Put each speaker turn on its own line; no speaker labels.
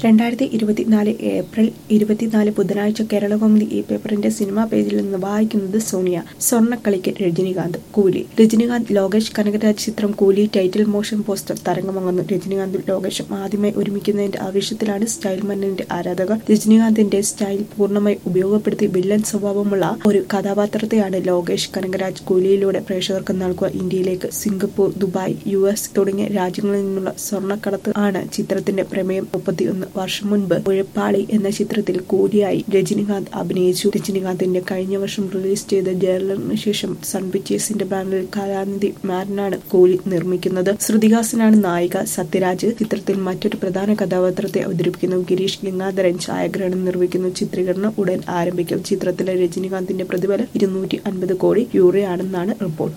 രണ്ടായിരത്തി ഇരുപത്തിനാല് ഏപ്രിൽ ഇരുപത്തിനാല് ബുധനാഴ്ച കേരള കൗമുദി ഈ പേപ്പറിന്റെ സിനിമാ പേജിൽ നിന്ന് വായിക്കുന്നത് സോണിയ സ്വർണ്ണക്കളിക്ക് രജനികാന്ത് കൂലി രജനികാന്ത് ലോകേഷ് കനകരാജ് ചിത്രം കൂലി ടൈറ്റിൽ മോഷൻ പോസ്റ്റർ തരംഗമങ്ങുന്നു രജനികാന്തും ലോകേഷും ആദ്യമായി ഒരുമിക്കുന്നതിന്റെ ആവേശത്തിലാണ് സ്റ്റൈൽ മന്നന്റെ ആരാധകർ രജനികാന്തിന്റെ സ്റ്റൈൽ പൂർണ്ണമായി ഉപയോഗപ്പെടുത്തി വില്ലൻ സ്വഭാവമുള്ള ഒരു കഥാപാത്രത്തെയാണ് ലോകേഷ് കനകരാജ് കൂലിയിലൂടെ പ്രേക്ഷകർക്ക് നൽകുക ഇന്ത്യയിലേക്ക് സിംഗപ്പൂർ ദുബായ് യു എസ് തുടങ്ങിയ രാജ്യങ്ങളിൽ നിന്നുള്ള സ്വർണ്ണക്കടത്ത് ആണ് ചിത്രത്തിന്റെ പ്രമേയം മുപ്പത്തിയൊന്ന് വർഷം മുൻപ് ഉഴപ്പാളി എന്ന ചിത്രത്തിൽ കൂലിയായി രജനികാന്ത് അഭിനയിച്ചു രജനികാന്തിന്റെ കഴിഞ്ഞ വർഷം റിലീസ് ചെയ്ത ജയലറിന് ശേഷം സൺ പിക്ചേഴ്സിന്റെ ബാനറിൽ കലാനിധി മാരനാണ് കൂലി നിർമ്മിക്കുന്നത് ശ്രുതിഹാസനാണ് നായിക സത്യരാജ് ചിത്രത്തിൽ മറ്റൊരു പ്രധാന കഥാപാത്രത്തെ അവതരിപ്പിക്കുന്നു ഗിരീഷ് ഗംഗാധരൻ ഛായാഗ്രഹണം നിർവഹിക്കുന്നു ചിത്രീകരണം ഉടൻ ആരംഭിക്കും ചിത്രത്തിലെ രജനികാന്തിന്റെ പ്രതിഫലം ഇരുന്നൂറ്റി അൻപത് കോടി യൂറോയാണെന്നാണ് റിപ്പോർട്ട്